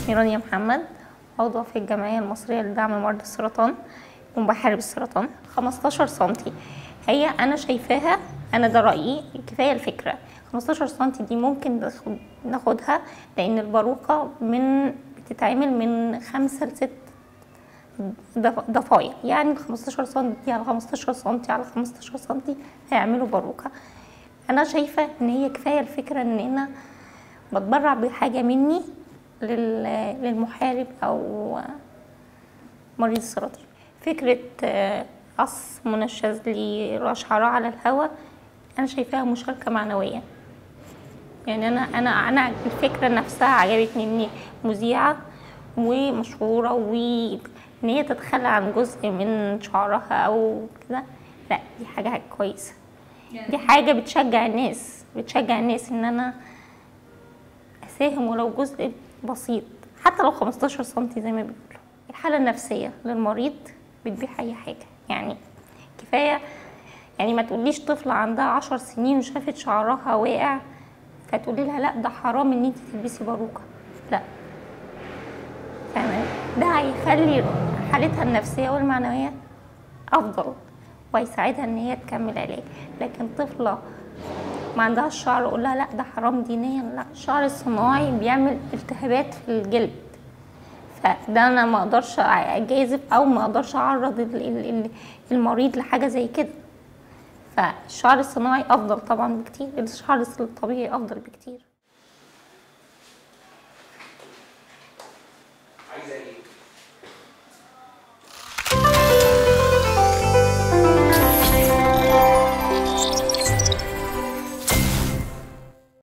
اسمي رانيا محمد عضوة في الجمعية المصرية لدعم مرضى السرطان وبحارب السرطان 15 سنتي هي أنا شايفاها أنا ده رأيي كفاية الفكرة 15 سنتي دي ممكن ناخد- ناخدها لأن الباروكة من بتتعمل من خمسة لست ضف- ضفايع يعني 15 سنتي على 15 سنتي على 15 سنتي هيعملوا باروكة أنا شايفة إن هي كفاية الفكرة إن أنا بتبرع بحاجة مني لل- للمحارب أو مريض السرطان فكرة آه، قص منشز لشعراء على الهواء أنا شايفاها مشاركة معنوية يعني أنا أنا أنا الفكرة نفسها عجبتني إني مذيعة ومشهورة وإن هي تتخلى عن جزء من شعرها أو كده لا دي حاجة كويسة دي حاجة بتشجع الناس بتشجع الناس إن أنا اساهم ولو جزء بسيط حتى لو 15 سنتي زي ما بيقولوا الحاله النفسيه للمريض بتبيع اي حاجه يعني كفايه يعني ما تقوليش طفله عندها 10 سنين وشافت شعرها واقع فتقولي لها لا ده حرام ان انت تلبسي باروكه لا فاهمة ده هيخلي حالتها النفسيه والمعنويه افضل وهيساعدها ان هي تكمل علاج لكن طفله ما عندهاش شعر اقول لها لا ده حرام دينيا لا الشعر الصناعي بيعمل التهابات في الجلد فده انا ما اقدرش اجازف او ما اقدرش اعرض ال- ال- ال- المريض لحاجه زي كده فالشعر الصناعي افضل طبعا بكتير الشعر الطبيعي افضل بكتير